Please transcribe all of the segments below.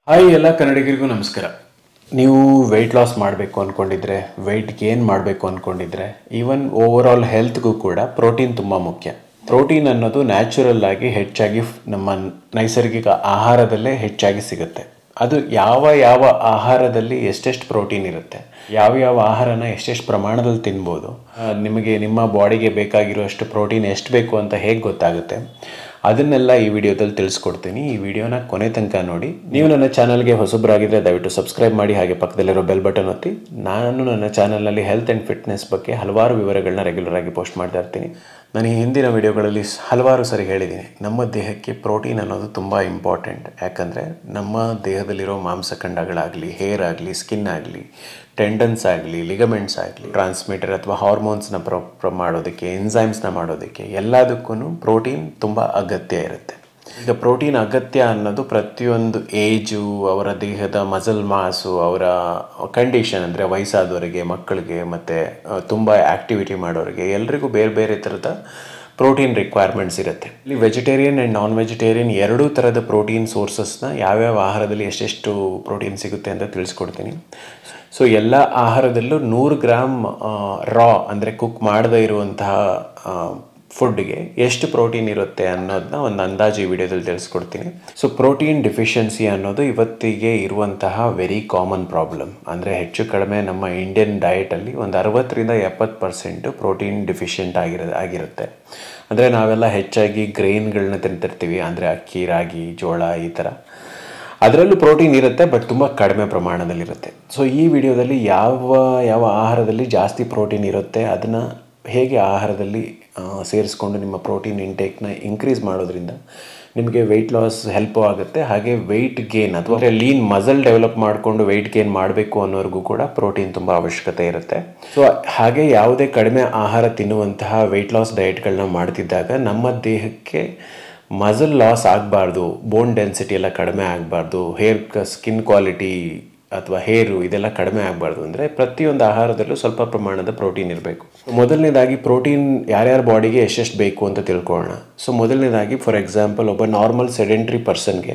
hi ಎಲ್ಲ ಕನ್ನಡಿಗರಿಗೂ ನಮಸ್ಕಾರ ನೀವು ವೆಯ್ಟ್ ಲಾಸ್ ಮಾಡಬೇಕು ಅಂದ್ಕೊಂಡಿದ್ರೆ ವೆಯ್ಟ್ ಗೇನ್ ಮಾಡಬೇಕು ಅಂದ್ಕೊಂಡಿದ್ರೆ ಈವನ್ ಓವರ್ ಆಲ್ ಹೆಲ್ತ್ಗೂ ಕೂಡ ಪ್ರೋಟೀನ್ ತುಂಬ ಮುಖ್ಯ ಪ್ರೋಟೀನ್ ಅನ್ನೋದು ನ್ಯಾಚುರಲ್ ಆಗಿ ಹೆಚ್ಚಾಗಿ ಫ್- ನಮ್ಮ ನೈಸರ್ಗಿಕ ಆಹಾರದಲ್ಲೇ ಹೆಚ್ಚಾಗಿ ಸಿಗುತ್ತೆ ಅದು ಯಾವ ಯಾವ ಆಹಾರದಲ್ಲಿ ಎಷ್ಟೆಷ್ಟು ಪ್ರೋಟೀನ್ ಇರುತ್ತೆ ಯಾವ ಯಾವ ಆಹಾರನ ಎಷ್ಟೆಷ್ಟು ಪ್ರಮಾಣದಲ್ಲಿ ತಿನ್ಬೋದು ಆ, ನಿಮಗೆ ನಿಮ್ಮ ಬಾಡಿಗೆ ಬೇಕಾಗಿರುವಷ್ಟು ಪ್ರೋಟೀನ್ ಎಷ್ಟು ಬೇಕು ಅಂತ ಹೇಗೆ ಗೊತ್ತಾಗುತ್ತೆ ಅದನ್ನೆಲ್ಲ ಈ ವಿಡಿಯೋದಲ್ಲಿ ತಿಳಿಸ್ಕೊಡ್ತೀನಿ ಈ ವಿಡಿಯೋನ ಕೊನೆ ತನಕ ನೋಡಿ ನೀವು ನನ್ನ ಚಾನಲ್ಗೆ ಹೊಸಬರಾಗಿದ್ದರೆ ದಯವಿಟ್ಟು ಸಬ್ಸ್ಕ್ರೈಬ್ ಮಾಡಿ ಹಾಗೆ ಪಕ್ಕದಲ್ಲಿರೋ ಬೆಲ್ ಬಟನ್ ಒತ್ತಿ ನಾನು ನನ್ನ ಚಾನಲ್ನಲ್ಲಿ ಹೆಲ್ತ್ ಆ್ಯಂಡ್ ಫಿಟ್ನೆಸ್ ಬಗ್ಗೆ ಹಲವಾರು ವಿವರಗಳನ್ನ ರೆಗ್ಯುಲರ್ ಆಗಿ ಪೋಸ್ಟ್ ಮಾಡ್ತಾ ಇರ್ತೀನಿ ನಾನು ಈ ಹಿಂದಿನ ವಿಡಿಯೋಗಳಲ್ಲಿ ಸ್- ಹಲವಾರು ಸರಿ ಹೇಳಿದ್ದೀನಿ ನಮ್ಮ ದೇಹಕ್ಕೆ ಪ್ರೋಟೀನ್ ಅನ್ನೋದು ತುಂಬ ಇಂಪಾರ್ಟೆಂಟ್ ಯಾಕಂದರೆ ನಮ್ಮ ದೇಹದಲ್ಲಿರೋ ಮಾಂಸಖಂಡಗಳಾಗಲಿ ಹೇರ್ ಆಗಲಿ ಸ್ಕಿನ್ ಆಗಲಿ ಟೆಂಡನ್ಸ್ ಆಗಲಿ ಲಿಗಮೆಂಟ್ಸ್ ಆಗಲಿ ಟ್ರಾನ್ಸ್ಮಿಟರ್ ಅಥವಾ ಹಾರ್ಮೋನ್ಸ್ನ ಪ್ರ ಪ್ರ ಮಾಡೋದಕ್ಕೆ ಎನ್ಸೈಮ್ಸ್ನ ಮಾಡೋದಕ್ಕೆ ಎಲ್ಲದಕ್ಕೂ ಪ್ರೋಟೀನ್ ತುಂಬ ಅಗತ್ಯ ಇರುತ್ತೆ ಈಗ ಪ್ರೋಟೀನ್ ಅಗತ್ಯ ಅನ್ನೋದು ಪ್ರತಿಯೊಂದು ಏಜು ಅವರ ದೇಹದ ಮಸಲ್ ಮಾಸು ಅವರ ಕಂಡೀಷನ್ ಅಂದರೆ ವಯಸ್ಸಾದವರಿಗೆ ಮಕ್ಕಳಿಗೆ ಮತ್ತು ತುಂಬ ಆ್ಯಕ್ಟಿವಿಟಿ ಮಾಡೋರಿಗೆ ಎಲ್ರಿಗೂ ಬೇರೆ ಬೇರೆ ಥರದ ಪ್ರೋಟೀನ್ ರಿಕ್ವೈರ್ಮೆಂಟ್ಸ್ ಇರುತ್ತೆ ಇಲ್ಲಿ ವೆಜಿಟೇರಿಯನ್ ಆ್ಯಂಡ್ ನಾನ್ ವೆಜಿಟೇರಿಯನ್ ಎರಡೂ ಥರದ ಪ್ರೋಟೀನ್ ಸೋರ್ಸಸ್ನ ಯಾವ್ಯಾವ ಆಹಾರದಲ್ಲಿ ಎಷ್ಟೆಷ್ಟು ಪ್ರೋಟೀನ್ ಸಿಗುತ್ತೆ ಅಂತ ತಿಳಿಸ್ಕೊಡ್ತೀನಿ ಸೊ ಎಲ್ಲ ಆಹಾರದಲ್ಲೂ ನೂರು ಗ್ರಾಮ್ ರಾ ಅಂದರೆ ಕುಕ್ ಮಾಡದೇ ಇರುವಂತಹ ಫುಡ್ಗೆ ಎಷ್ಟು ಪ್ರೋಟೀನ್ ಇರುತ್ತೆ ಅನ್ನೋದನ್ನ ಒಂದು ಅಂದಾಜು ಈ ವಿಡಿಯೋದಲ್ಲಿ ತಿಳಿಸ್ಕೊಡ್ತೀನಿ ಸೊ ಪ್ರೋಟೀನ್ ಡಿಫಿಷಿಯನ್ಸಿ ಅನ್ನೋದು ಇವತ್ತಿಗೆ ಇರುವಂತಹ ವೆರಿ ಕಾಮನ್ ಪ್ರಾಬ್ಲಮ್ ಅಂದರೆ ಹೆಚ್ಚು ಕಡಿಮೆ ನಮ್ಮ ಇಂಡಿಯನ್ ಡಯಟಲ್ಲಿ ಒಂದು ಅರವತ್ತರಿಂದ ಎಪ್ಪತ್ತು ಪರ್ಸೆಂಟು ಪ್ರೋಟೀನ್ ಡಿಫಿಷಿಯೆಂಟ್ ಆಗಿರ ಆಗಿರುತ್ತೆ ಅಂದರೆ ನಾವೆಲ್ಲ ಹೆಚ್ಚಾಗಿ ಗ್ರೈನ್ಗಳನ್ನ ತಿಂತಿರ್ತೀವಿ ಅಂದರೆ ಅಕ್ಕಿ ರಾಗಿ ಜೋಳ ಈ ಥರ ಅದರಲ್ಲೂ ಪ್ರೋಟೀನ್ ಇರುತ್ತೆ ಬಟ್ ತುಂಬ ಕಡಿಮೆ ಪ್ರಮಾಣದಲ್ಲಿರುತ್ತೆ ಸೊ ಈ ವಿಡಿಯೋದಲ್ಲಿ ಯಾವ ಯಾವ ಆಹಾರದಲ್ಲಿ ಜಾಸ್ತಿ ಪ್ರೋಟೀನ್ ಇರುತ್ತೆ ಅದನ್ನು ಹೇಗೆ ಆಹಾರದಲ್ಲಿ ಆ, ಸೇರಿಸ್ಕೊಂಡು ನಿಮ್ಮ ಪ್ರೋಟೀನ್ ಇಂಟೇಕ್ನ ಇನ್ಕ್ರೀಸ್ ಮಾಡೋದ್ರಿಂದ ನಿಮಗೆ ವೆಯ್ಟ್ ಲಾಸ್ ಹೆಲ್ಪ್ ಆಗುತ್ತೆ ಹಾಗೆ ವೆಯ್ಟ್ ಗೇನ್ ಅಥವಾ ಲೀನ್ ಮಸಲ್ ಡೆವಲಪ್ ಮಾಡಿಕೊಂಡು ವೆಯ್ಟ್ ಗೇನ್ ಮಾಡಬೇಕು ಅನ್ನೋರ್ಗೂ ಕೂಡ ಪ್ರೋಟೀನ್ ತುಂಬ ಅವಶ್ಯಕತೆ ಇರುತ್ತೆ ಸೊ ಹಾಗೆ ಯಾವುದೇ ಕಡಿಮೆ ಆಹಾರ ತಿನ್ನುವಂತಹ ವೆಯ್ಟ್ ಲಾಸ್ ಡಯಟ್ಗಳನ್ನ ಮಾಡ್ತಿದ್ದಾಗ ನಮ್ಮ ದೇಹಕ್ಕೆ ಮಸಲ್ ಲಾಸ್ ಆಗಬಾರ್ದು ಬೋನ್ ಡೆನ್ಸಿಟಿ ಎಲ್ಲ ಕಡಿಮೆ ಆಗಬಾರ್ದು ಹೇರ್ ಸ್ಕಿನ್ ಕ್ವಾಲಿಟಿ ಅಥವಾ ಹೇರು ಇದೆಲ್ಲ ಕಡಿಮೆ ಆಗಬಾರ್ದು ಅಂದರೆ ಪ್ರತಿಯೊಂದು ಆಹಾರದಲ್ಲೂ ಸ್ವಲ್ಪ ಪ್ರಮಾಣದ ಪ್ರೋಟೀನ್ ಇರಬೇಕು ಮೊದಲನೇದಾಗಿ ಪ್ರೋಟೀನ್ ಯಾರ್ಯಾರ ಬಾಡಿಗೆ ಎಷ್ಟೆಷ್ಟು ಬೇಕು ಅಂತ ತಿಳ್ಕೊಳ್ಳೋಣ ಸೊ ಮೊದಲನೇದಾಗಿ ಫಾರ್ ಎಕ್ಸಾಂಪಲ್ ಒಬ್ಬ ನಾರ್ಮಲ್ ಸೆಡೆಂಟ್ರಿ ಪರ್ಸನ್ಗೆ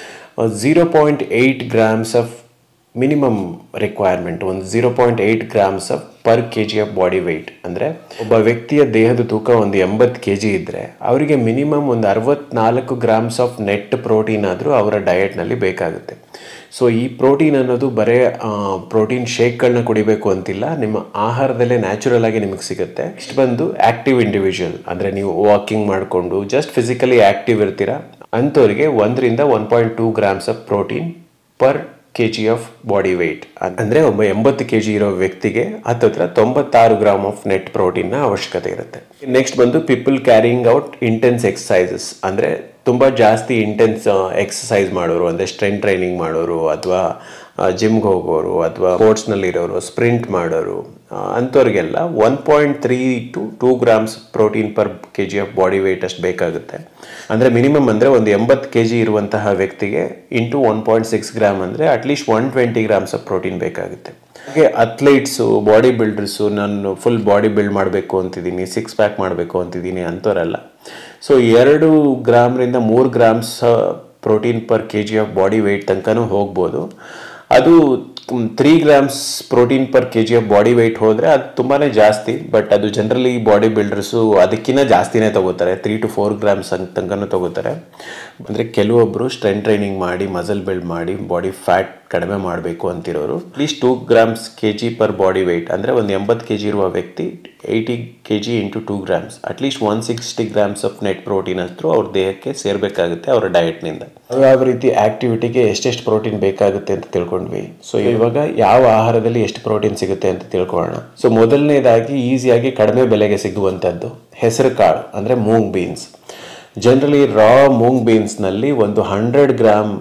zero point eight grams of minimum requirement ಒಂದು zero point eight grams of per K G of body weight ಅಂದರೆ ಒಬ್ಬ ವ್ಯಕ್ತಿಯ ದೇಹದ ತೂಕ ಒಂದು ಎಂಬತ್ತು ಕೆ ಜಿ ಇದ್ದರೆ ಅವರಿಗೆ ಮಿನಿಮಮ್ ಒಂದು ಅರವತ್ನಾಲ್ಕು ಗ್ರಾಮ್ಸ್ ಆಫ್ ನೆಟ್ ಪ್ರೋಟೀನ್ ಆದರೂ ಅವರ ಡಯಟ್ನಲ್ಲಿ ಬೇಕಾಗುತ್ತೆ ಸೊ ಈ ಪ್ರೋಟೀನ್ ಅನ್ನೋದು ಬರೇ ಪ್ರೋಟೀನ್ ಶೇಕ್ಗಳನ್ನ ಕುಡಿಬೇಕು ಅಂತಿಲ್ಲ ನಿಮ್ಮ ಆಹಾರದಲ್ಲೇ ನ್ಯಾಚುರಲ್ ಆಗಿ ನಿಮಗೆ ಸಿಗುತ್ತೆ ಇಷ್ಟು ಬಂದು ಆಕ್ಟಿವ್ ಇಂಡಿವಿಜುವಲ್ ಅಂದರೆ ನೀವು ವಾಕಿಂಗ್ ಮಾಡಿಕೊಂಡು ಜಸ್ಟ್ ಫಿಸಿಕಲಿ ಆಕ್ಟಿವ್ ಇರ್ತೀರಾ ಅಂಥವ್ರಿಗೆ ಒಂದರಿಂದ one point two grams of protein per K G of body weight ಅಂದರೆ ಒಬ್ಬ ಎಂಬತ್ತು ಕೆ ಜಿ ಇರೋ ವ್ಯಕ್ತಿಗೆ ಹತ್ತತ್ರ ತೊಂಬತ್ತಾರು ಗ್ರಾಮ್ ಆಫ್ ನೆಟ್ ಪ್ರೋಟೀನ್ನ ಅವಶ್ಯಕತೆ ಇರುತ್ತೆ ನೆಕ್ಸ್ಟ್ ಬಂದು people carrying out intense exercises ಅಂದರೆ ತುಂಬ ಜಾಸ್ತಿ ಇಂಟೆನ್ಸ್ ಎಕ್ಸಸೈಸ್ ಮಾಡೋರು ಅಂದರೆ ಸ್ಟ್ರೆಂತ್ ಟ್ರೈನಿಂಗ್ ಮಾಡೋರು ಅಥವಾ ಜಿಮ್ಗೆ ಹೋಗೋರು ಅಥವಾ ಸ್ಪೋರ್ಟ್ಸ್ನಲ್ಲಿರೋರು ಸ್ಪ್ರಿಂಟ್ ಮಾಡೋರು ಆ, ಅಂಥವ್ರಿಗೆಲ್ಲ one point three to two grams protein per K G of body weight ಅಷ್ಟು ಬೇಕಾಗುತ್ತೆ ಅಂದರೆ ಮಿನಿಮಮ್ ಅಂದರೆ ಒಂದು ಎಂಬತ್ತು ಕೆ ಜಿ ಇರುವಂತಹ ವ್ಯಕ್ತಿಗೆ into one point six gram ಅಂದರೆ at least one twenty grams of protein ಬೇಕಾಗುತ್ತೆ ಹಾಗೆ ಅಥ್ಲೀಟ್ಸು ಬಾಡಿ ಬಿಲ್ಡರ್ಸು ನಾನು ಫುಲ್ ಬಾಡಿ ಬಿಲ್ಡ್ ಮಾಡಬೇಕು ಅಂತಿದ್ದೀನಿ ಸಿಕ್ಸ್ ಪ್ಯಾಕ್ ಮಾಡಬೇಕು ಅಂತಿದ್ದೀನಿ ಅಂಥವರೆಲ್ಲ ಸೊ ಎರಡು ಗ್ರಾಮ್ರಿಂದ ಮೂರು grams protein per K G of body weight ತನಕನೂ ಹೋಗ್ಬೋದು ಅದು three grams protein per K G of body weight ಹೋದರೆ ಅದು ತುಂಬಾ ಜಾಸ್ತಿ ಬಟ್ ಅದು ಜನರಲಿ ಬಾಡಿ ಬಿಲ್ಡರ್ಸು ಅದಕ್ಕಿಂತ ಜಾಸ್ತಿನೇ ತಗೋತಾರೆ ತ್ರೀ ಟು ಫೋರ್ ಗ್ರಾಮ್ಸ್ ಅಂತ ತನಕನೂ ತಗೋತಾರೆ ಅಂದರೆ ಕೆಲವೊಬ್ಬರು ಸ್ಟ್ರೆಂತ್ ಟ್ರೈನಿಂಗ್ ಮಾಡಿ ಮಸಲ್ ಬಿಲ್ಡ್ ಮಾಡಿ ಬಾಡಿ ಫ್ಯಾಟ್ ಕಡಿಮೆ ಮಾಡಬೇಕು ಅಂತಿರೋರು at least two grams K G per body weight ಅಂದರೆ ಒಂದು ಎಂಬತ್ತು ಕೆ ಜಿ ಇರುವ ವ್ಯಕ್ತಿ eighty K G into two grams at least one sixty grams of net protein ಅಷ್ಟು ಅವ್ರ ದೇಹಕ್ಕೆ ಸೇರಬೇಕಾಗುತ್ತೆ ಅವರ ಡಯಟ್ನಿಂದ ಯಾವ ರೀತಿ ಆಕ್ಟಿವಿಟಿಗೆ ಎಷ್ಟೆಷ್ಟು ಪ್ರೋಟೀನ್ ಬೇಕಾಗುತ್ತೆ ಅಂತ ತಿಳ್ಕೊಂಡ್ವಿ ಸೊ ಇವಾಗ ಯಾವ ಆಹಾರದಲ್ಲಿ ಎಷ್ಟು ಪ್ರೋಟೀನ್ ಸಿಗುತ್ತೆ ಅಂತ ತಿಳ್ಕೊಳ್ಳೋಣ ಸೊ ಮೊದಲನೇದಾಗಿ ಈಸಿಯಾಗಿ ಕಡಿಮೆ ಬೆಲೆಗೆ ಸಿಗುವಂಥದ್ದು ಹೆಸರು ಕಾಳು ಅಂದರೆ moong beans generally raw moong ಬೀನ್ಸ್ನಲ್ಲಿ ಒಂದು ಹಂಡ್ರೆಡ್ ಗ್ರಾಮ್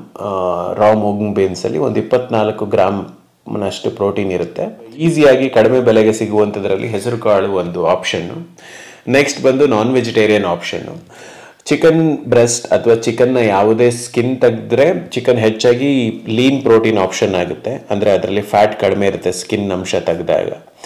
ರಾ ಮೂಂಗ್ ಬೀನ್ಸಲ್ಲಿ ಒಂದು ಇಪ್ಪತ್ನಾಲ್ಕು ಗ್ರಾಮ್ ನಷ್ಟು ಪ್ರೋಟೀನ್ ಇರುತ್ತೆ ಈಸಿಯಾಗಿ ಕಡಿಮೆ ಬೆಲೆಗೆ ಸಿಗುವಂಥದ್ರಲ್ಲಿ ಹೆಸರು ಕಾಳು ಒಂದು ಆಪ್ಷನ್ನು ನೆಕ್ಸ್ಟ್ ಬಂದು non vegetarian option chicken breast ಅಥವಾ ಚಿಕನ್ನ ಯಾವುದೇ ಸ್ಕಿನ್ ತೆಗೆದ್ರೆ ಚಿಕನ್ ಹೆಚ್ಚಾಗಿ ಲೀನ್ ಪ್ರೋಟೀನ್ ಆಪ್ಷನ್ ಆಗುತ್ತೆ ಅಂದರೆ ಅದರಲ್ಲಿ ಫ್ಯಾಟ್ ಕಡಿಮೆ ಇರುತ್ತೆ ಸ್ಕಿನ್ ಅಂಶ ತೆಗೆದಾಗ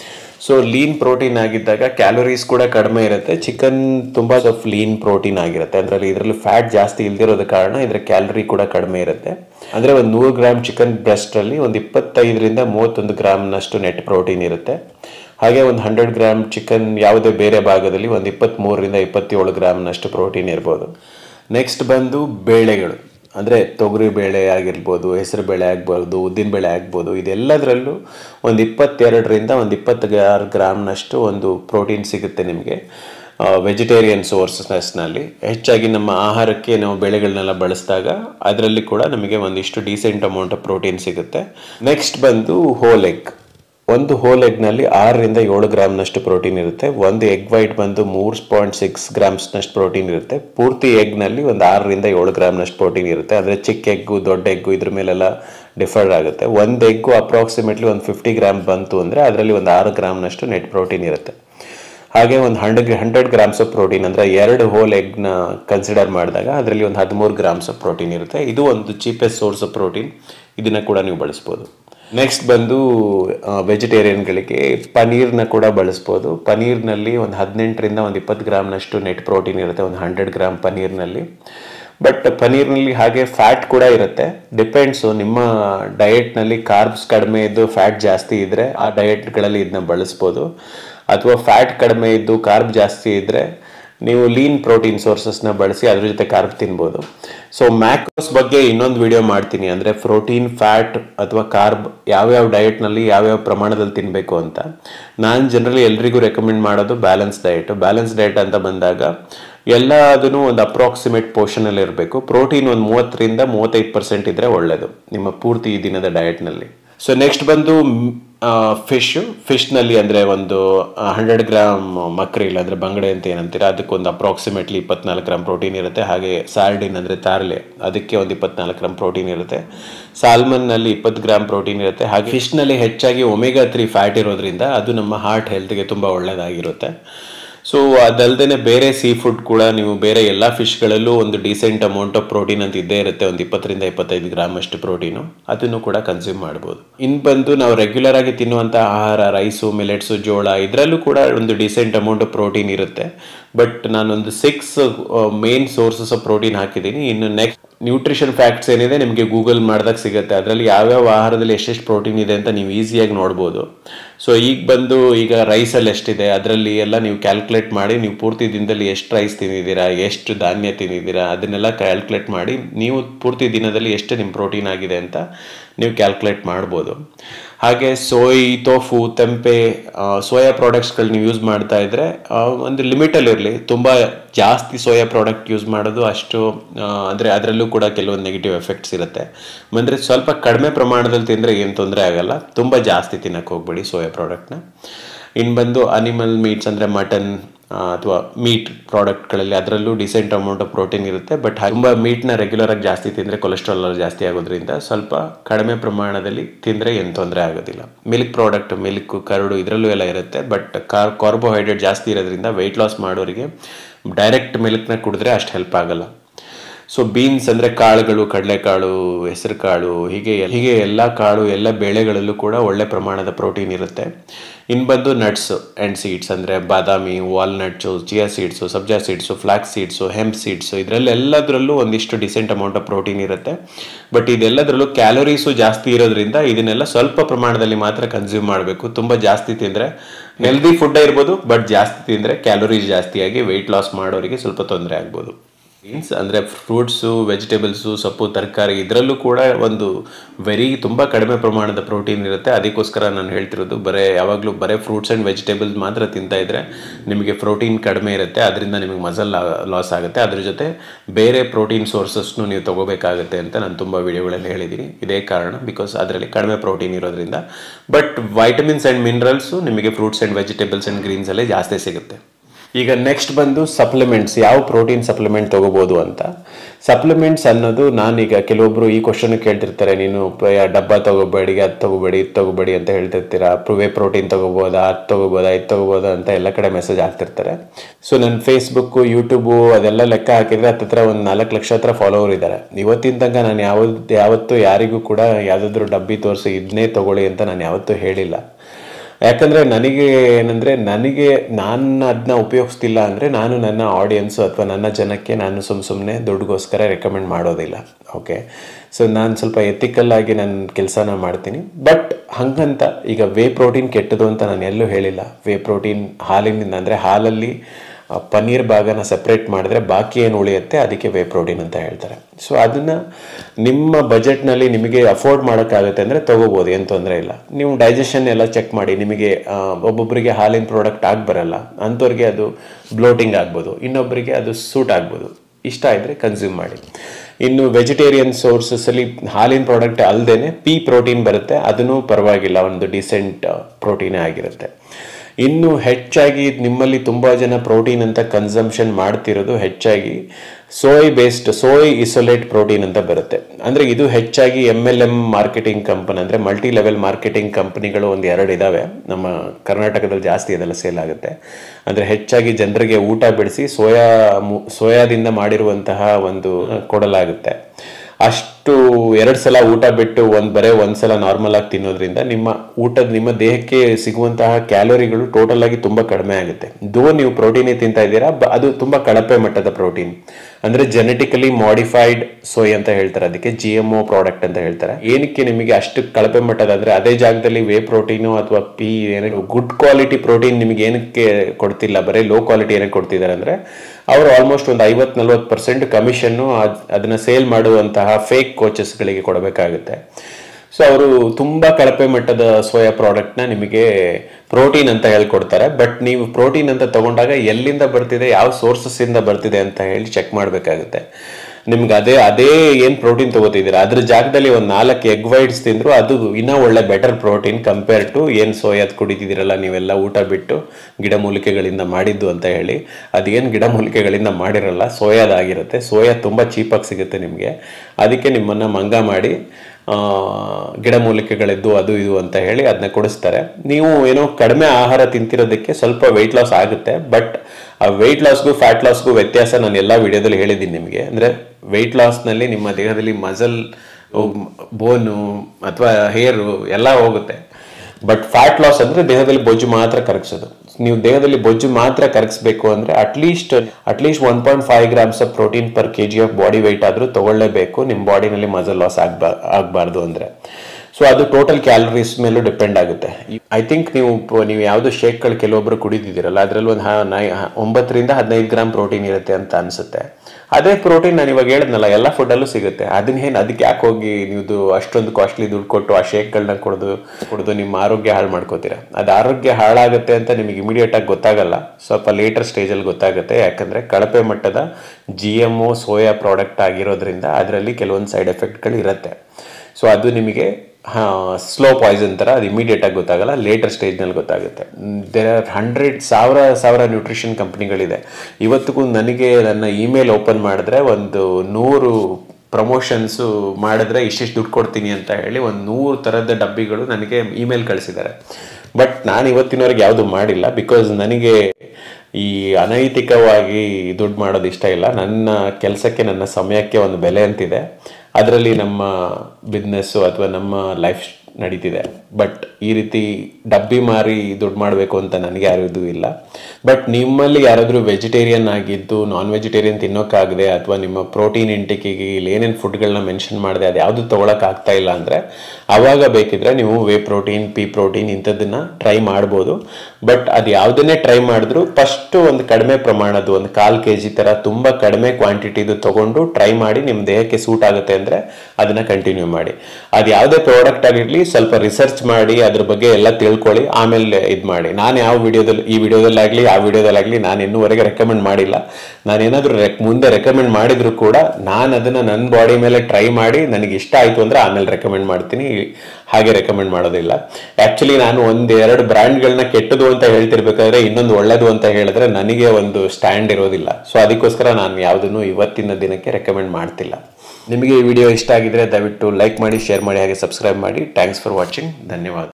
ಸೊ ಲೀನ್ ಪ್ರೋಟೀನ್ ಆಗಿದ್ದಾಗ ಕ್ಯಾಲೋರೀಸ್ ಕೂಡ ಕಡಿಮೆ ಇರುತ್ತೆ ಚಿಕನ್ ತುಂಬಾ ಸ್ವಲ್ಪ ಲೀನ್ ಪ್ರೋಟೀನ್ ಆಗಿರುತ್ತೆ ಅದರಲ್ಲಿ ಇದರಲ್ಲಿ ಫ್ಯಾಟ್ ಜಾಸ್ತಿ ಇಲ್ದಿರೋದ ಕಾರಣ ಇದರ ಕ್ಯಾಲರಿ ಕೂಡ ಕಡಿಮೆ ಇರುತ್ತೆ ಅಂದ್ರೆ ಒಂದು ನೂರು ಗ್ರಾಮ್ ಚಿಕನ್ ಬ್ರೆಸ್ಟ್ ಅಲ್ಲಿ ಒಂದು ಇಪ್ಪತ್ತೈದರಿಂದ ಮೂವತ್ತೊಂದು ಗ್ರಾಮ್ನಷ್ಟು ನೆಟ್ ಪ್ರೋಟೀನ್ ಇರುತ್ತೆ ಹಾಗೆ ಒಂದು ಹಂಡ್ರೆಡ್ ಗ್ರಾಮ್ ಚಿಕನ್ ಯಾವುದೇ ಬೇರೆ ಭಾಗದಲ್ಲಿ ಒಂದು ಇಪ್ಪತ್ತ್ಮೂರರಿಂದ ಇಪ್ಪತ್ತೇಳು ಗ್ರಾಮ್ನಷ್ಟು ಪ್ರೋಟೀನ್ ಇರ್ಬೋದು ನೆಕ್ಸ್ಟ್ ಬಂದು ಬೇಳೆಗಳು ಅಂದರೆ ತೊಗರಿ ಬೇಳೆ ಆಗಿರ್ಬೋದು ಹೆಸರು ಬೇಳೆ ಆಗ್ಬೋದು ಉದ್ದಿನ ಬೇಳೆ ಆಗ್ಬೋದು ಇದೆಲ್ಲದರಲ್ಲೂ ಒಂದು ಇಪ್ಪತ್ತೆರಡರಿಂದ ಒಂದು ಇಪ್ಪತ್ತಾರು ಗ್ರಾಮ್ನಷ್ಟು ಒಂದು ಪ್ರೋಟೀನ್ ಸಿಗುತ್ತೆ ನಿಮಗೆ ವೆಜಿಟೇರಿಯನ್ ಸೋರ್ಸಸ್ನಲ್ಲಿ ಹೆಚ್ಚಾಗಿ ನಮ್ಮ ಆಹಾರಕ್ಕೆ ನಾವು ಬೆಳೆಗಳನ್ನೆಲ್ಲ ಬಳಸಿದಾಗ ಅದರಲ್ಲಿ ಕೂಡ ನಮಗೆ ಒಂದಿಷ್ಟು ಡೀಸೆಂಟ್ ಅಮೌಂಟ್ ಆಫ್ ಪ್ರೋಟೀನ್ ಸಿಗುತ್ತೆ ನೆಕ್ಸ್ಟ್ ಬಂದು ಹೋಲ್ ಎಗ್ ಒಂದು ಹೋಲ್ ಎಗ್ನಲ್ಲಿ ಆರರಿಂದ ಏಳು ಗ್ರಾಮ್ನಷ್ಟು ಪ್ರೋಟೀನ್ ಇರುತ್ತೆ ಒಂದು ಎಗ್ ವೈಟ್ ಬಂದು ಮೂರು ಪಾಯಿಂಟ್ ಸಿಕ್ಸ್ ಗ್ರಾಮ್ಸ್ನಷ್ಟು ಪ್ರೋಟೀನ್ ಇರುತ್ತೆ ಪೂರ್ತಿ ಎಗ್ನಲ್ಲಿ ಒಂದು ಆರರಿಂದ ಏಳು ಗ್ರಾಮ್ನಷ್ಟು ಪ್ರೋಟೀನ್ ಇರುತ್ತೆ ಅಂದರೆ ಚಿಕ್ಕ ಎಗ್ಗು ದೊಡ್ಡ ಎಗ್ಗು ಇದ್ರ ಮೇಲೆಲ್ಲ ಡಿಫರ್ ಆಗುತ್ತೆ ಒಂದು ಎಗ್ಗು ಅಪ್ರಾಕ್ಸಿಮೇಟ್ಲಿ ಒಂದು ಫಿಫ್ಟಿ ಗ್ರಾಮ್ ಬಂತು ಅಂದರೆ ಅದರಲ್ಲಿ ಒಂದು ಆರು ಗ್ರಾಮ್ನಷ್ಟು ನೆಟ್ ಪ್ರೋಟೀನ್ ಇರುತ್ತೆ ಹಾಗೆ ಒಂದು hundred hundred grams of protein ಅಂದರೆ ಎರಡು ಹೋಲ್ ಎಗ್ನ ಕನ್ಸಿಡರ್ ಮಾಡಿದಾಗ ಅದರಲ್ಲಿ ಒಂದು ಹದಿಮೂರು ಗ್ರಾಮ್ಸ್ ಆಫ್ ಪ್ರೋಟೀನ್ ಇರುತ್ತೆ ಇದು ಒಂದು ಚೀಪೆಸ್ಟ್ ಸೋರ್ಸ್ ಆಫ್ ಪ್ರೋಟೀನ್ ಇದನ್ನು ಕೂಡ ನೀವು ಬಳಸ್ಬೋದು ನೆಕ್ಸ್ಟ್ ಬಂದು ವೆಜಿಟೇರಿಯನ್ಗಳಿಗೆ ಪನೀರ್ನ ಕೂಡ ಬಳಸ್ಬೋದು ಪನೀರ್ನಲ್ಲಿ ಒಂದು ಹದಿನೆಂಟರಿಂದ ಒಂದು ಇಪ್ಪತ್ತು ಗ್ರಾಮ್ನಷ್ಟು ನೆಟ್ ಪ್ರೋಟೀನ್ ಇರುತ್ತೆ ಒಂದು ಹಂಡ್ರೆಡ್ ಗ್ರಾಮ್ ಪನೀರ್ನಲ್ಲಿ ಬಟ್ ಪನೀರ್ನಲ್ಲಿ ಹಾಗೆ ಫ್ಯಾಟ್ ಕೂಡ ಇರುತ್ತೆ ಡಿಪೆಂಡ್ಸು ನಿಮ್ಮ ಡಯೆಟ್ನಲ್ಲಿ ಕಾರ್ಬ್ಸ್ ಕಡಿಮೆ ಇದ್ದು ಫ್ಯಾಟ್ ಜಾಸ್ತಿ ಇದ್ದರೆ ಆ ಡಯೆಟ್ಗಳಲ್ಲಿ ಇದನ್ನ ಬಳಸ್ಬೋದು ಅಥವಾ ಫ್ಯಾಟ್ ಕಡಿಮೆ ಇದ್ದು ಕಾರ್ಬ್ ಜಾಸ್ತಿ ಇದ್ದರೆ ನೀವು ಲೀನ್ ಪ್ರೋಟೀನ್ ಸೋರ್ಸಸ್ನ ಬಳಸಿ ಅದ್ರ ಜೊತೆ ಕಾರ್ಬ್ ತಿನ್ಬೋದು ಸೊ ಮ್ಯಾಕ್ರೋಸ್ ಬಗ್ಗೆ ಇನ್ನೊಂದು ವಿಡಿಯೋ ಮಾಡ್ತೀನಿ ಅಂದರೆ ಪ್ರೋಟೀನ್ ಫ್ಯಾಟ್ ಅಥವಾ ಕಾರ್ಬ್ ಯಾವ್ಯಾವ ಡಯಟ್ನಲ್ಲಿ ಯಾವ್ಯಾವ ಪ್ರಮಾಣದಲ್ಲಿ ತಿನ್ನಬೇಕು ಅಂತ ನಾನು ಜನರಲಿ ಎಲ್ರಿಗೂ ರೆಕಮೆಂಡ್ ಮಾಡೋದು ಬ್ಯಾಲೆನ್ಸ್ ಡಯಟ್ ಬ್ಯಾಲೆನ್ಸ್ ಡಯಟ್ ಅಂತ ಬಂದಾಗ ಎಲ್ಲ ಅದನ್ನು ಒಂದು ಅಪ್ರಾಕ್ಸಿಮೇಟ್ ಪೋರ್ಷನಲ್ಲಿ ಇರಬೇಕು ಪ್ರೋಟೀನ್ ಒಂದು ಮೂವತ್ತರಿಂದ ಮೂವತ್ತೈದು ಪರ್ಸೆಂಟ್ ಇದ್ದರೆ ಒಳ್ಳೆಯದು ನಿಮ್ಮ ಪೂರ್ತಿ ಈ ದಿನದ ಡಯಟ್ನಲ್ಲಿ ಸೊ ನೆಕ್ಸ್ಟ್ ಬಂದು ಫಿಶ್ ಫಿಶ್ನಲ್ಲಿ ಅಂದರೆ ಒಂದು ಹಂಡ್ರೆಡ್ ಗ್ರಾಮ್ ಮಕ್ರಿಲ್ ಅಂದರೆ ಬಂಗಡೆ ಅಂತ ಏನಂತೀರ ಅದಕ್ಕೊಂದು ಅಪ್ರಾಕ್ಸಿಮೇಟ್ಲಿ ಇಪ್ಪತ್ನಾಲ್ಕು ಗ್ರಾಮ್ ಪ್ರೋಟೀನ್ ಇರುತ್ತೆ ಹಾಗೆ ಸಾರ್ಡಿನ್ ಅಂದರೆ ತಾರ್ಲೆ ಅದಕ್ಕೆ ಒಂದು ಇಪ್ಪತ್ನಾಲ್ಕು ಗ್ರಾಮ್ ಪ್ರೋಟೀನ್ ಇರುತ್ತೆ ಸಾಲ್ಮನ್ನಲ್ಲಿ ಇಪ್ಪತ್ತು ಗ್ರಾಮ್ ಪ್ರೋಟೀನ್ ಇರುತ್ತೆ ಹಾಗೆ ಫಿಶ್ನಲ್ಲಿ ಹೆಚ್ಚಾಗಿ ಒಮೆಗಾ ತ್ರೀ ಫ್ಯಾಟ್ ಇರೋದ್ರಿಂದ ಅದು ನಮ್ಮ ಹಾರ್ಟ್ ಹೆಲ್ತ್ಗೆ ತುಂಬ ಒಳ್ಳೆಯದಾಗಿರುತ್ತೆ ಸೊ ಅದಲ್ಲದೆ ಬೇರೆ ಸೀ ಫುಡ್ ಕೂಡ ನೀವು ಬೇರೆ ಎಲ್ಲ ಫಿಶ್ಗಳಲ್ಲೂ ಒಂದು ಡೀಸೆಂಟ್ ಅಮೌಂಟ್ ಆಫ್ ಪ್ರೋಟೀನ್ ಅಂತ ಇದ್ದೇ ಇರುತ್ತೆ ಒಂದು ಇಪ್ಪತ್ತರಿಂದ ಇಪ್ಪತ್ತೈದು ಗ್ರಾಮ್ ಅಷ್ಟು ಪ್ರೋಟೀನು ಅದನ್ನು ಕೂಡ ಕನ್ಸ್ಯೂಮ್ ಮಾಡ್ಬೋದು ಇನ್ನು ಬಂದು ನಾವು ರೆಗ್ಯುಲರ್ ಆಗಿ ತಿನ್ನುವಂಥ ಆಹಾರ ರೈಸು ಮಿಲೆಟ್ಸು ಜೋಳ ಇದರಲ್ಲೂ ಕೂಡ ಒಂದು ಡೀಸೆಂಟ್ ಅಮೌಂಟ್ ಆಫ್ ಪ್ರೋಟೀನ್ ಇರುತ್ತೆ ಬಟ್ ನಾನೊಂದು six main sources of protein ಹಾಕಿದ್ದೀನಿ ಇನ್ನು ನೆಕ್ಸ್ಟ್ ನ್ಯೂಟ್ರಿಷನ್ ಫ್ಯಾಕ್ಟ್ಸ್ ಏನಿದೆ ನಿಮಗೆ ಗೂಗಲ್ ಮಾಡಿದಾಗ ಸಿಗುತ್ತೆ ಅದರಲ್ಲಿ ಯಾವ್ಯಾವ ಆಹಾರದಲ್ಲಿ ಎಷ್ಟೆಷ್ಟು ಪ್ರೋಟೀನ್ ಇದೆ ಅಂತ ನೀವು ಈಸಿಯಾಗಿ ನೋಡ್ಬೋದು ಸೊ ಈಗ ಬಂದು ಈಗ ರೈಸಲ್ಲಿ ಎಷ್ಟಿದೆ ಅದರಲ್ಲಿ ಎಲ್ಲ ನೀವು ಕ್ಯಾಲ್ಕುಲೇಟ್ ಮಾಡಿ ನೀವು ಪೂರ್ತಿ ದಿನದಲ್ಲಿ ಎಷ್ಟು ರೈಸ್ ತಿಂದಿದ್ದೀರಾ ಎಷ್ಟು ಧಾನ್ಯ ತಿಂದಿದ್ದೀರಾ ಅದನ್ನೆಲ್ಲ ಕ್ಯಾಲ್ಕುಲೇಟ್ ಮಾಡಿ ನೀವು ಪೂರ್ತಿ ದಿನದಲ್ಲಿ ಎಷ್ಟು ನಿಮ್ಮ ಪ್ರೋಟೀನ್ ಆಗಿದೆ ಅಂತ ನೀವು ಕ್ಯಾಲ್ಕುಲೇಟ್ ಮಾಡ್ಬೋದು ಹಾಗೆ ಸೋಯ್ ತೋಫು ತೆಂಪೆ ಸೋಯಾ ಪ್ರಾಡಕ್ಟ್ಸ್ಗಳು ನೀವು ಯೂಸ್ ಮಾಡ್ತಾ ಇದ್ರೆ ಒಂದು ಲಿಮಿಟಲ್ಲಿ ಇರಲಿ ತುಂಬ ಜಾಸ್ತಿ ಸೋಯಾ ಪ್ರಾಡಕ್ಟ್ ಯೂಸ್ ಮಾಡೋದು ಅಷ್ಟು ಅಂದರೆ ಅದರಲ್ಲೂ ಕೂಡ ಕೆಲವೊಂದು ನೆಗೆಟಿವ್ ಎಫೆಕ್ಟ್ಸ್ ಇರುತ್ತೆ ಅಂದರೆ ಸ್ವಲ್ಪ ಕಡಿಮೆ ಪ್ರಮಾಣದಲ್ಲಿ ತಿಂದರೆ ಏನು ತೊಂದರೆ ಆಗಲ್ಲ ತುಂಬ ಜಾಸ್ತಿ ತಿನ್ನಕ್ಕೆ ಹೋಗ್ಬೇಡಿ ಸೋಯಾ ಪ್ರಾಡಕ್ಟ್ನ ಇನ್ನು ಬಂದು ಅನಿಮಲ್ ಮೀಟ್ಸ್ ಅಂದರೆ ಮಟನ್ ಅಥವಾ ಮೀಟ್ ಪ್ರಾಡಕ್ಟ್ಗಳಲ್ಲಿ ಅದರಲ್ಲೂ ಡಿಸೆಂಟ್ ಅಮೌಂಟ್ ಆಫ್ ಪ್ರೋಟೀನ್ ಇರುತ್ತೆ ಬಟ್ ತುಂಬ ಮೀಟ್ನ ರೆಗ್ಯುಲರ್ ಆಗಿ ಜಾಸ್ತಿ ತಿಂದರೆ ಕೊಲೆಸ್ಟ್ರಾಲ್ ಜಾಸ್ತಿ ಆಗೋದ್ರಿಂದ ಸ್ವಲ್ಪ ಕಡಿಮೆ ಪ್ರಮಾಣದಲ್ಲಿ ತಿಂದರೆ ಏನು ತೊಂದರೆ ಆಗೋದಿಲ್ಲ ಮಿಲ್ಕ್ ಪ್ರಾಡಕ್ಟ್ ಮಿಲ್ಕ್ ಕರಡು ಇದರಲ್ಲೂ ಎಲ್ಲ ಇರುತ್ತೆ ಬಟ್ ಕಾರ್ ಕಾರ್ಬೋಹೈಡ್ರೇಟ್ ಜಾಸ್ತಿ ಇರೋದ್ರಿಂದ ವೆಯ್ಟ್ ಲಾಸ್ ಮಾಡೋರಿಗೆ ಡೈರೆಕ್ಟ್ ಮಿಲ್ಕ್ನ ಕುಡಿದ್ರೆ ಅಷ್ಟು ಹೆಲ್ಪ್ ಆಗಲ್ಲ ಸೊ ಬೀನ್ಸ್ ಅಂದರೆ ಕಾಳುಗಳು ಕಡಲೆಕಾಳು ಹೆಸರು ಕಾಳು ಹೀಗೆ ಹೀಗೆ ಎಲ್ಲ ಕಾಳು ಎಲ್ಲ ಬೇಳೆಗಳಲ್ಲೂ ಕೂಡ ಒಳ್ಳೆ ಪ್ರಮಾಣದ ಪ್ರೋಟೀನ್ ಇರುತ್ತೆ ಇನ್ನು ಬಂದು ನಟ್ಸ್ ಆ್ಯಂಡ್ ಸೀಡ್ಸ್ ಅಂದರೆ ಬಾದಾಮಿ ವಾಲ್ನಟ್ಸು ಚಿಯಾ ಸೀಡ್ಸು ಸಬ್ಜಾ seeds flax seeds hemp seeds ಇದರಲ್ಲಿ ಎಲ್ಲದರಲ್ಲೂ ಒಂದಿಷ್ಟು ಡಿಸೆಂಟ್ ಅಮೌಂಟ್ ಆಫ್ ಪ್ರೋಟೀನ್ ಇರುತ್ತೆ ಬಟ್ ಇದೆಲ್ಲದರಲ್ಲೂ ಕ್ಯಾಲೋರೀಸು ಜಾಸ್ತಿ ಇರೋದ್ರಿಂದ ಇದನ್ನೆಲ್ಲ ಸ್ವಲ್ಪ ಪ್ರಮಾಣದಲ್ಲಿ ಮಾತ್ರ ಕನ್ಸ್ಯೂಮ್ ಮಾಡಬೇಕು ತುಂಬ ಜಾಸ್ತಿ ತಿಂದರೆ ಹೆಲ್ದಿ ಫುಡ್ ಇರ್ಬೋದು ಬಟ್ ಜಾಸ್ತಿ ತಿಂದರೆ ಕ್ಯಾಲೋರೀಸ್ ಜಾಸ್ತಿಯಾಗಿ ವೆಯ್ಟ್ ಲಾಸ್ ಮಾಡೋರಿಗೆ ಸ್ವಲ್ಪ ತೊಂದರೆ ಆಗ್ಬೋದು ಬೀನ್ಸ್ ಅಂದರೆ ಫ್ರೂಟ್ಸು ವೆಜಿಟೇಬಲ್ಸು ಸೊಪ್ಪು ತರಕಾರಿ ಇದರಲ್ಲೂ ಕೂಡ ಒಂದು ವೆರಿ ತುಂಬ ಕಡಿಮೆ ಪ್ರಮಾಣದ ಪ್ರೋಟೀನ್ ಇರುತ್ತೆ ಅದಕ್ಕೋಸ್ಕರ ನಾನು ಹೇಳ್ತಿರೋದು ಬರೀ ಯಾವಾಗಲೂ ಬರೀ ಫ್ರೂಟ್ಸ್ ಆ್ಯಂಡ್ ವೆಜಿಟೇಬಲ್ಸ್ ಮಾತ್ರ ತಿಂತಾ ಇದ್ರೆ ನಿಮಗೆ ಪ್ರೋಟೀನ್ ಕಡಿಮೆ ಇರುತ್ತೆ ಅದರಿಂದ ನಿಮಗೆ ಮಸಲ್ ಲಾಸ್ ಆಗುತ್ತೆ ಅದ್ರ ಜೊತೆ ಬೇರೆ ಪ್ರೋಟೀನ್ ಸೋರ್ಸಸ್ನು ನೀವು ತಗೋಬೇಕಾಗುತ್ತೆ ಅಂತ ನಾನು ತುಂಬ ವಿಡಿಯೋಗಳಲ್ಲಿ ಹೇಳಿದ್ದೀನಿ ಇದೇ ಕಾರಣ ಬಿಕಾಸ್ ಅದರಲ್ಲಿ ಕಡಿಮೆ ಪ್ರೋಟೀನ್ ಇರೋದ್ರಿಂದ ಬಟ್ ವೈಟಮಿನ್ಸ್ ಆ್ಯಂಡ್ ಮಿನರಲ್ಸು ನಿಮಗೆ ಫ್ರೂಟ್ಸ್ ಆ್ಯಂಡ್ ವೆಜಿಟೇಬಲ್ಸ್ ಆ್ಯಂಡ್ ಗ್ರೀನ್ಸಲ್ಲೇ ಜಾಸ್ತಿ ಸಿಗುತ್ತೆ ಈಗ ನೆಕ್ಸ್ಟ್ ಬಂದು ಸಪ್ಲಿಮೆಂಟ್ಸ್ ಯಾವ ಪ್ರೋಟೀನ್ ಸಪ್ಲಿಮೆಂಟ್ ತಗೋಬೋದು ಅಂತ ಸಪ್ಲಿಮೆಂಟ್ಸ್ ಅನ್ನೋದು ನಾನೀಗ ಕೆಲವೊಬ್ರು ಈ ಕ್ವಶನ್ ಕೇಳ್ತಿರ್ತಾರೆ ನೀನು ಪ- ಡಬ್ಬ ತಗೋಬೇಡಿ ಅದು ತಗೋಬೇಡಿ ಇದು ತಗೋಬೇಡಿ ಅಂತ ಹೇಳ್ತಿರ್ತೀರಾ ವೇ ಪ್ರೋಟೀನ್ ತಗೋಬೋದಾ ಅದು ತಗೋಬೋದಾ ಇದು ತಗೋಬೋದಾ ಅಂತ ಎಲ್ಲ ಕಡೆ ಮೆಸೇಜ್ ಹಾಕ್ತಿರ್ತಾರೆ ಸೊ ನನ್ನ ಫೇಸ್ಬುಕ್ಕು ಯೂಟ್ಯೂಬು ಅದೆಲ್ಲ ಲೆಕ್ಕ ಹಾಕಿದ್ರೆ ಹತ್ತತ್ರ ಒಂದು ನಾಲ್ಕು ಲಕ್ಷ ಹತ್ರ ಫಾಲೋವರ್ ಇದ್ದಾರೆ ಇವತ್ತಿನ ತನಕ ನಾನು ಯಾವತ್ತು ಯಾವತ್ತೂ ಯಾರಿಗೂ ಕೂಡ ಯಾವುದಾದ್ರೂ ಡಬ್ಬಿ ತೋರಿಸಿ ಇದನ್ನೇ ತಗೊಳ್ಳಿ ಅಂತ ನಾನು ಯಾವತ್ತೂ ಹೇಳಿಲ್ಲ ಯಾಕಂದರೆ ನನಗೆ ಏನಂದರೆ ನನಗೆ ನಾನು ಅದನ್ನ ಉಪಯೋಗಿಸ್ತಿಲ್ಲ ಅಂದರೆ ನಾನು ನನ್ನ ಆಡಿಯನ್ಸು ಅಥವಾ ನನ್ನ ಜನಕ್ಕೆ ನಾನು ಸುಮ್ಮ ಸುಮ್ಮನೆ ದುಡ್ಡುಗೋಸ್ಕರ ರೆಕಮೆಂಡ್ ಮಾಡೋದಿಲ್ಲ ಓಕೆ ಸೊ ನಾನು ಸ್ವಲ್ಪ ಎಥಿಕಲ್ ಆಗಿ ನನ್ನ ಕೆಲಸನ ಮಾಡ್ತೀನಿ ಬಟ್ ಹಂಗಂತ ಈಗ ವೇ ಪ್ರೋಟೀನ್ ಕೆಟ್ಟದು ಅಂತ ನಾನು ಎಲ್ಲೂ ಹೇಳಿಲ್ಲ ವೇ ಪ್ರೋಟೀನ್ ಹಾಲಿನಿಂದ ಅಂದರೆ ಹಾಲಲ್ಲಿ ಆ ಪನ್ನೀರ್ ಭಾಗನ ಸಪ್ರೇಟ್ ಮಾಡಿದ್ರೆ ಬಾಕಿ ಏನು ಉಳಿಯುತ್ತೆ ಅದಕ್ಕೆ ವೇ ಪ್ರೋಟೀನ್ ಅಂತ ಹೇಳ್ತಾರೆ ಸೊ ಅದನ್ನು ನಿಮ್ಮ ಬಜೆಟ್ನಲ್ಲಿ ನಿಮಗೆ ಅಫೋರ್ಡ್ ಮಾಡೋಕ್ಕಾಗುತ್ತೆ ಅಂದರೆ ತೊಗೋಬೋದು ಏನು ತೊಂದರೆ ಇಲ್ಲ ನೀವು ಡೈಜೆಷನ್ ಎಲ್ಲ ಚೆಕ್ ಮಾಡಿ ನಿಮಗೆ ಆ, ಒಬ್ಬೊಬ್ಬರಿಗೆ ಹಾಲಿನ ಪ್ರಾಡಕ್ಟ್ ಆಗಿ ಬರಲ್ಲ ಅಂಥವ್ರಿಗೆ ಅದು ಬ್ಲೋಟಿಂಗ್ ಆಗ್ಬೋದು ಇನ್ನೊಬ್ಬರಿಗೆ ಅದು ಸೂಟ್ ಆಗ್ಬೋದು ಇಷ್ಟ ಇದ್ದರೆ ಕನ್ಸ್ಯೂಮ್ ಮಾಡಿ ಇನ್ನು ವೆಜಿಟೇರಿಯನ್ ಸೋರ್ಸಸಲ್ಲಿ ಹಾಲಿನ ಪ್ರಾಡಕ್ಟ್ ಅಲ್ಲದೆ ಪಿ ಪ್ರೋಟೀನ್ ಬರುತ್ತೆ ಅದನ್ನು ಪರವಾಗಿಲ್ಲ ಒಂದು ಡಿಸೆಂಟ್ ಪ್ರೋಟೀನೇ ಆಗಿರುತ್ತೆ ಇನ್ನು ಹೆಚ್ಚಾಗಿ ನಿಮ್ಮಲ್ಲಿ ತುಂಬ ಜನ ಪ್ರೋಟೀನ್ ಅಂತ ಕನ್ಸಂಪ್ಷನ್ ಮಾಡ್ತಿರೋದು ಹೆಚ್ಚಾಗಿ soy based soy isolate protein ಅಂತ ಬರುತ್ತೆ ಅಂದರೆ ಇದು ಹೆಚ್ಚಾಗಿ M L M marketing company ಅಂದರೆ ಮಲ್ಟಿ ಲೆವೆಲ್ ಮಾರ್ಕೆಟಿಂಗ್ ಕಂಪನಿಗಳು ಒಂದು ಎರಡು ಇದ್ದಾವೆ ನಮ್ಮ ಕರ್ನಾಟಕದಲ್ಲಿ ಜಾಸ್ತಿ ಅದೆಲ್ಲ ಸೇಲ್ ಆಗುತ್ತೆ ಅಂದರೆ ಹೆಚ್ಚಾಗಿ ಜನರಿಗೆ ಊಟ ಬಿಡಿಸಿ ಸೋಯಾ ಮು- ಸೋಯಾದಿಂದ ಮಾಡಿರುವಂತಹ ಒಂದು ಕೊಡಲಾಗುತ್ತೆ ಅಷ್ಟು ಎರಡು ಸಲ ಊಟ ಬಿಟ್ಟು ಒಂದು ಬರೇ ಒಂದು ಸಲ ನಾರ್ಮಲ್ ಆಗಿ ತಿನ್ನೋದ್ರಿಂದ ನಿಮ್ಮ ಊಟದ ನಿಮ್ಮ ದೇಹಕ್ಕೆ ಸಿಗುವಂತಹ ಕ್ಯಾಲೋರಿಗಳು ಟೋಟಲ್ ಆಗಿ ತುಂಬ ಕಡಿಮೆ ಆಗುತ್ತೆ ದೋ ನೀವು ಪ್ರೋಟೀನೇ ತಿಂತಾ ಇದ್ದೀರಾ ಬ- ಅದು ತುಂಬ ಕಳಪೆ ಮಟ್ಟದ ಪ್ರೋಟೀನ್ ಅಂದರೆ ಜೆನೆಟಿಕಲಿ ಮಾಡಿಫೈಡ್ ಸೋಯ್ ಅಂತ ಹೇಳ್ತಾರೆ ಅದಕ್ಕೆ ಜಿ ಎಮ್ ಒ ಪ್ರಾಡಕ್ಟ್ ಅಂತ ಹೇಳ್ತಾರೆ ಏನಕ್ಕೆ ನಿಮಗೆ ಅಷ್ಟು ಕಳಪೆ ಮಟ್ಟದ ಅಂದರೆ ಅದೇ ಜಾಗದಲ್ಲಿ ವೇ ಪ್ರೋಟೀನು ಅಥವಾ ಪಿ ಏನಕ್ಕೆ ಗುಡ್ ಕ್ವಾಲಿಟಿ ಪ್ರೋಟೀನ್ ನಿಮಗೆ ಏನಕ್ಕೆ ಕೊಡ್ತಿಲ್ಲ ಬರೀ ಲೋ ಕ್ವಾಲಿಟಿ ಏನಕ್ಕೆ ಕೊಡ್ತಿದ್ದಾರೆ ಅಂದರೆ ಅವರು ಆಲ್ಮೋಸ್ಟ್ ಒಂದು ಐವತ್ತು ನಲ್ವತ್ತು ಪರ್ಸೆಂಟ್ ಕಮಿಷನ್ನು ಅದನ್ನ ಸೇಲ್ ಮಾಡುವಂತಹ ಫೇಕ್ ಕೋಚಸ್ಗಳಿಗೆ ಕೊಡಬೇಕಾಗುತ್ತೆ ಸೊ ಅವರು ತುಂಬ ಕಳಪೆ ಮಟ್ಟದ ಸೋಯಾ ಪ್ರಾಡಕ್ಟ್ನ ನಿಮಗೆ ಪ್ರೋಟೀನ್ ಅಂತ ಹೇಳ್ಕೊಡ್ತಾರೆ ಬಟ್ ನೀವು ಪ್ರೋಟೀನ್ ಅಂತ ತಗೊಂಡಾಗ ಎಲ್ಲಿಂದ ಬರ್ತಿದೆ ಯಾವ ಸೋರ್ಸಸ್ ಇಂದ ಬರ್ತಿದೆ ಅಂತ ಹೇಳಿ ಚೆಕ್ ಮಾಡಬೇಕಾಗುತ್ತೆ ನಿಮ್ಗೆ ಅದೇ ಅದೇ ಏನು ಪ್ರೋಟೀನ್ ತಗೋತಿದ್ದೀರಾ ಅದ್ರ ಜಾಗದಲ್ಲಿ ಒಂದು ನಾಲ್ಕು ಎಗ್ ವೈಟ್ಸ್ ತಿಂದ್ರು ಅದು ಇನ್ನೂ ಒಳ್ಳೆ ಬೆಟರ್ ಪ್ರೋಟೀನ್ ಕಂಪೇರ್ ಟು ಏನು ಸೋಯಾದ್ ಕುಡಿತಿದ್ದೀರಲ್ಲ ನೀವೆಲ್ಲ ಊಟ ಬಿಟ್ಟು ಗಿಡಮೂಲಿಕೆಗಳಿಂದ ಮಾಡಿದ್ದು ಅಂತ ಹೇಳಿ ಅದೇನು ಗಿಡಮೂಲಿಕೆಗಳಿಂದ ಮಾಡಿರಲ್ಲ ಸೋಯಾದಾಗಿರುತ್ತೆ ಸೋಯಾ ತುಂಬ ಚೀಪಾಗಿ ಸಿಗುತ್ತೆ ನಿಮಗೆ ಅದಕ್ಕೆ ನಿಮ್ಮನ್ನು ಮಂಗ ಮಾಡಿ ಆ, ಗಿಡಮೂಲಿಕೆಗಳಿದ್ದು ಅದು ಇದು ಅಂತ ಹೇಳಿ ಅದನ್ನ ಕೊಡಿಸ್ತಾರೆ ನೀವು ಏನೋ ಕಡಿಮೆ ಆಹಾರ ತಿಂತಿರೋದಕ್ಕೆ ಸ್ವಲ್ಪ ವೆಯ್ಟ್ ಲಾಸ್ ಆಗುತ್ತೆ ಬಟ್ ಆ ವೆಯ್ಟ್ ಲಾಸ್ಗೂ ಫ್ಯಾಟ್ ಲಾಸ್ಗೂ ವ್ಯತ್ಯಾಸ ನಾನು ಎಲ್ಲ ವಿಡಿಯೋದಲ್ಲಿ ಹೇಳಿದ್ದೀನಿ ನಿಮಗೆ ಅಂದರೆ ವೆಯ್ಟ್ ಲಾಸ್ನಲ್ಲಿ ನಿಮ್ಮ ದೇಹದಲ್ಲಿ ಮಸಲ್ ಬೋನು ಅಥವಾ ಹೇರು ಎಲ್ಲ ಹೋಗುತ್ತೆ ಬಟ್ ಫ್ಯಾಟ್ ಲಾಸ್ ಅಂದ್ರೆ ದೇಹದಲ್ಲಿ ಬೊಜ್ಜು ಮಾತ್ರ ಕರಗಿಸೋದು ನೀವು ದೇಹದಲ್ಲಿ ಬೊಜ್ಜು ಮಾತ್ರ ಕರಗಿಸ್ಬೇಕು ಅಂದ್ರೆ at least at least one point five grams of protein per K G of body weight ಆದರೂ ತಗೊಳ್ಳೇಬೇಕು ನಿಮ್ಮ ಬಾಡಿನಲ್ಲಿ ಮಸಲ್ ಲಾಸ್ ಆಗ್ಬಾ ಆಗಬಾರ್ದು ಅಂದ್ರೆ ಸೊ ಅದು ಟೋಟಲ್ ಕ್ಯಾಲರೀಸ್ ಮೇಲೂ ಡಿಪೆಂಡ್ ಆಗುತ್ತೆ ಐ ಥಿಂಕ್ ನೀವು ಪ- ನೀವು ಯಾವುದು ಶೇಕ್ಗಳು ಕೆಲವೊಬ್ರು ಕುಡಿದಿದ್ದೀರಲ್ಲ ಅದರಲ್ಲಿ ಒಂದು ಒಂಬತ್ತರಿಂದ ಹದಿನೈದು ಗ್ರಾಮ್ ಪ್ರೋಟೀನ್ ಇರುತ್ತೆ ಅಂತ ಅನ್ಸುತ್ತೆ ಅದೇ ಪ್ರೋಟೀನ್ ನಾನು ಇವಾಗ ಹೇಳಿದ್ನಲ್ಲ ಎಲ್ಲ ಫುಡ್ಡಲ್ಲೂ ಸಿಗುತ್ತೆ ಅದನ್ನೇನು ಅದಕ್ಕೆ ಯಾಕೆ ಹೋಗಿ ನೀವು ಅಷ್ಟೊಂದು ಕಾಸ್ಟ್ಲಿ ದುಡ್ಡು ಕೊಟ್ಟು ಆ ಶೇಕ್ಗಳನ್ನ ಕುಡಿದು ಕುಡಿದು ನಿಮ್ಮ ಆರೋಗ್ಯ ಹಾಳು ಮಾಡ್ಕೋತೀರಾ ಅದು ಆರೋಗ್ಯ ಹಾಳಾಗುತ್ತೆ ಅಂತ ನಿಮಗೆ ಇಮಿಡಿಯೇಟ್ ಆಗಿ ಗೊತ್ತಾಗಲ್ಲ ಸ್ವಲ್ಪ ಲೇಟರ್ ಸ್ಟೇಜಲ್ಲಿ ಗೊತ್ತಾಗುತ್ತೆ ಯಾಕಂದ್ರೆ ಕಳಪೆ ಮಟ್ಟದ G M O soya product ಆಗಿರೋದ್ರಿಂದ ಅದರಲ್ಲಿ ಕೆಲವೊಂದು ಸೈಡ್ ಎಫೆಕ್ಟ್ಗಳು ಇರುತ್ತೆ ಸೊ ಅದು ನಿಮಗೆ ಸ್ಲೋ ಪಾಯ್ಸನ್ ಥರ ಅದು ಇಮಿಡಿಯೇಟ್ ಆಗಿ ಗೊತ್ತಾಗಲ್ಲ ಲೇಟರ್ ಸ್ಟೇಜ್ನಲ್ಲಿ ಗೊತ್ತಾಗುತ್ತೆ ದೇರ್ ಆರ್ ಹಂಡ್ರೆಡ್ ಸಾವಿರ ಸಾವಿರ ನ್ಯೂಟ್ರಿಷನ್ ಕಂಪ್ನಿಗಳಿದೆ ಇವತ್ತಿಗೂ ನನಗೆ ನನ್ನ ಇಮೇಲ್ ಓಪನ್ ಮಾಡಿದ್ರೆ ಒಂದು ನೂರು ಪ್ರಮೋಷನ್ಸು ಮಾಡಿದ್ರೆ ಇಷ್ಟಿಷ್ಟು ದುಡ್ಡು ಕೊಡ್ತೀನಿ ಅಂತ ಹೇಳಿ ಒಂದು ನೂರು ಥರದ ಡಬ್ಬಿಗಳು ನನಗೆ ಇಮೇಲ್ ಕಳಿಸಿದ್ದಾರೆ ಬಟ್ ನಾನು ಇವತ್ತಿನವರೆಗೆ ಯಾವುದು ಮಾಡಿಲ್ಲ ಬಿಕಾಸ್ ನನಗೆ ಈ ಅನೈತಿಕವಾಗಿ ದುಡ್ಡು ಮಾಡೋದು ಇಷ್ಟ ಇಲ್ಲ ನನ್ನ ಕೆಲಸಕ್ಕೆ ನನ್ನ ಸಮಯಕ್ಕೆ ಒಂದು ಬೆಲೆ ಅಂತಿದೆ ಅದರಲ್ಲಿ ನಮ್ಮ ಬಿಸ್ನೆಸ್ಸು ಅಥವಾ ನಮ್ಮ ಲೈಫ್ ನಡೀತಿದೆ ಬಟ್ ಈ ರೀತಿ ಡಬ್ಬಿ ಮಾರಿ ದುಡ್ಡು ಮಾಡಬೇಕು ಅಂತ ನನಗೆ ಯಾರಿಗೂ ಇಲ್ಲ ಬಟ್ ನಿಮ್ಮಲ್ಲಿ ಯಾರಾದರೂ ವೆಜಿಟೇರಿಯನ್ ಆಗಿದ್ದು ನಾನ್ ವೆಜಿಟೇರಿಯನ್ ತಿನ್ನೋಕ್ಕಾಗದೆ ಅಥವಾ ನಿಮ್ಮ ಪ್ರೋಟೀನ್ ಇಂಟಿಕಿಗೆ ಇಲ್ಲಿ ಏನೇನು ಫುಡ್ಗಳನ್ನ ಮೆನ್ಷನ್ ಮಾಡಿದೆ ಅದು ಯಾವುದು ತೊಗೊಳಕ್ಕೆ ಆಗ್ತಾ ಇಲ್ಲ ಅಂದರೆ ಆವಾಗ ಬೇಕಿದ್ರೆ ನೀವು ವೇ ಪ್ರೋಟೀನ್ ಪಿ ಪ್ರೋಟೀನ್ ಇಂಥದ್ದನ್ನ ಟ್ರೈ ಮಾಡ್ಬೋದು ಬಟ್ ಅದು ಯಾವುದನ್ನೇ ಟ್ರೈ ಮಾಡಿದ್ರು ಫಸ್ಟು ಒಂದು ಕಡಿಮೆ ಪ್ರಮಾಣದ ಒಂದು ಕಾಲು ಕೆ ಜಿ ಥರ ತುಂಬ ಕಡಿಮೆ ಕ್ವಾಂಟಿಟಿದು ತೊಗೊಂಡು ಟ್ರೈ ಮಾಡಿ ನಿಮ್ಮ ದೇಹಕ್ಕೆ ಸೂಟ್ ಆಗುತ್ತೆ ಅಂದರೆ ಅದನ್ನ ಕಂಟಿನ್ಯೂ ಮಾಡಿ ಅದು ಯಾವುದೇ ಪ್ರಾಡಕ್ಟ್ ಆಗಿರಲಿ ಸ್ವಲ್ಪ ರಿಸರ್ಚ್ ಮಾಡಿ ಅದ್ರ ಬಗ್ಗೆ ಎಲ್ಲ ತಿಳ್ಕೊಳ್ಳಿ ಆಮೇಲೆ ಇದು ಮಾಡಿ ನಾನು ಯಾವ ವಿಡಿಯೋದಲ್ಲಿ ಈ ವಿಡಿಯೋದಲ್ಲಾಗಲಿ ಆ ವಿಡಿಯೋದಲ್ಲಾಗಲಿ ನಾನು ಇನ್ನೂವರೆಗೆ ರೆಕಮೆಂಡ್ ಮಾಡಿಲ್ಲ ನಾನೇನಾದರೂ ರೆಕ್ ಮುಂದೆ ರೆಕಮೆಂಡ್ ಮಾಡಿದ್ರು ಕೂಡ ನಾನು ಅದನ್ನು ನನ್ನ ಬಾಡಿ ಮೇಲೆ ಟ್ರೈ ಮಾಡಿ ನನಗೆ ಇಷ್ಟ ಆಯಿತು ಅಂದರೆ ಆಮೇಲೆ ರೆಕಮೆಂಡ್ ಮಾಡ್ತೀನಿ ಹಾಗೆ ರೆಕಮೆಂಡ್ ಮಾಡೋದಿಲ್ಲ ಆ್ಯಕ್ಚುಲಿ ನಾನು ಒಂದು ಎರಡು ಬ್ರ್ಯಾಂಡ್ಗಳನ್ನ ಕೆಟ್ಟದು ಅಂತ ಹೇಳ್ತಿರ್ಬೇಕಾದ್ರೆ ಇನ್ನೊಂದು ಒಳ್ಳೇದು ಅಂತ ಹೇಳಿದ್ರೆ ನನಗೆ ಒಂದು ಸ್ಟ್ಯಾಂಡ್ ಇರೋದಿಲ್ಲ ಸೊ ಅದಕ್ಕೋಸ್ಕರ ನಾನು ಯಾವುದನ್ನು ಇವತ್ತಿನ ದಿನಕ್ಕೆ ರೆಕಮೆಂಡ್ ಮಾಡ್ತಿಲ್ಲ ನಿಮಗೆ ಈ ವಿಡಿಯೋ ಇಷ್ಟ ಆಗಿದ್ರೆ ದಯವಿಟ್ಟು ಲೈಕ್ ಮಾಡಿ ಶೇರ್ ಮಾಡಿ ಹಾಗೆ ಸಬ್ಸ್ಕ್ರೈಬ್ ಮಾಡಿ ಥ್ಯಾಂಕ್ಸ್ ಫಾರ್ ವಾಚಿಂಗ್ ಧನ್ಯವಾದ